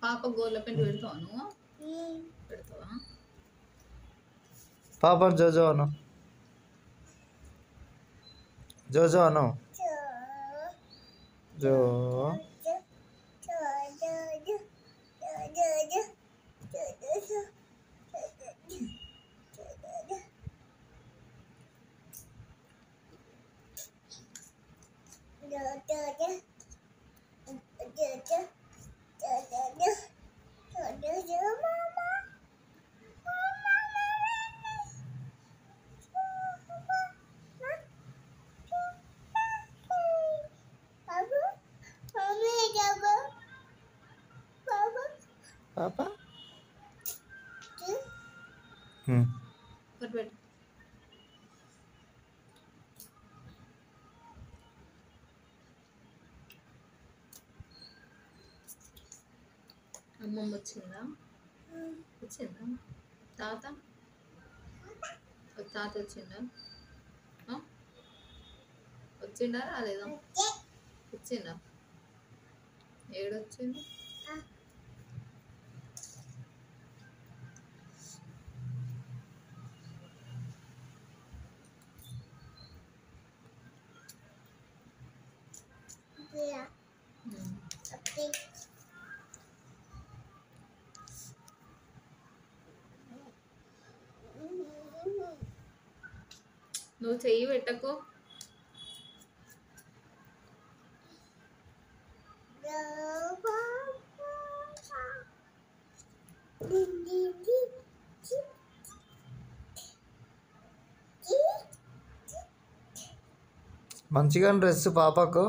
పాప గోళ్ళ పెంట పెడతావా నువ్వు పెడతావా పాప జోజో అను జోజో అను జో పాప ఉమ్. ఒకటి పెట్టు అమ్మమ్మ వచ్చిందా వచ్చిందా తాత తాత వచ్చిందా ఆ? వచ్చిండా రాలేదా వచ్చిందా ఏడొచ్చింది ఉమ్. నువ్వు చెయ్యి పెట్టకు మంచిగా డ్రెస్ పాపకు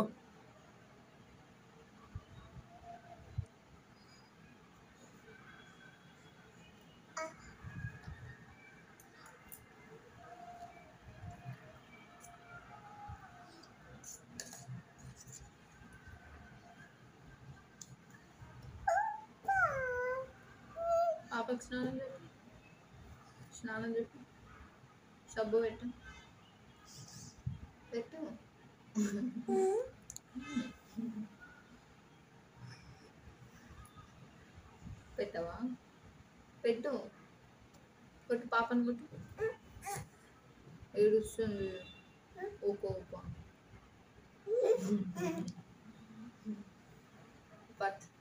పాపకు స్నానం చెప్పు స్నానం చెప్పు సబ్బు పెట్టు పెట్టు పెట్టవా పెట్టు కొట్టు పాపను కొట్టు ఏడుస్తుంది ఊకో ఊకో పట్టు